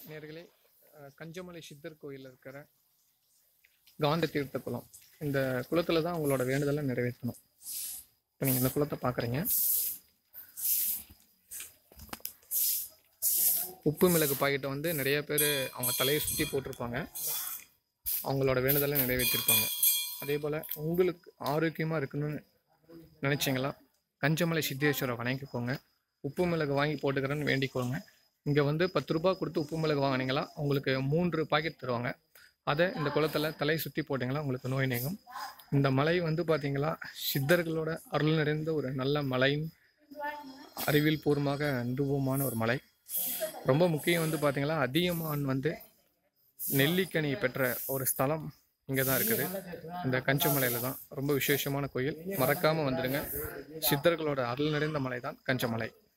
நேர்களே அஹ், கஞ்சமலை சித்தர் கோயிலில் இருக்கிற காந்த தீர்த்த குளம் இந்த குளத்துல தான் உங்களோட வேண்டுதலை நிறைவேற்றணும் இப்போ நீங்கள் இந்த குளத்தை பார்க்குறீங்க உப்பு மிளகு பாக்கெட்டை வந்து நிறைய பேர் அவங்க தலையை சுற்றி போட்டிருப்பாங்க அவங்களோட வேண்டுதலை நிறைவேற்றிருப்பாங்க அதே போல் உங்களுக்கு ஆரோக்கியமாக இருக்கணும்னு நினச்சிங்களா கஞ்சமலை சித்தேஸ்வரை வணங்கிக்கோங்க உப்பு மிளகு வாங்கி போட்டுக்கிறேன்னு வேண்டிக்கோங்க இங்கே வந்து பத்து ரூபாய் கொடுத்து உப்பு மிளகு வாங்கினீங்களா உங்களுக்கு மூன்று பாக்கெட் தருவாங்க அதை இந்த குளத்தில் தலையை சுற்றி போட்டிங்களா உங்களுக்கு நோய் நீங்கும் இந்த மலை வந்து பார்த்தீங்களா சித்தர்களோட அருள் நிறைந்த ஒரு நல்ல மலையும் அறிவியல் பூர்வமாக அனுபவமான ஒரு மலை ரொம்ப முக்கியம் வந்து பார்த்தீங்களா அதியமான் வந்து நெல்லிக்கனி பெற்ற ஒரு ஸ்தலம் இங்கே தான் இருக்குது இந்த கஞ்சமலையில் தான் ரொம்ப விசேஷமான கோயில் மறக்காமல் வந்துடுங்க சித்தர்களோட அருள் நிறைந்த மலை தான் கஞ்சமலை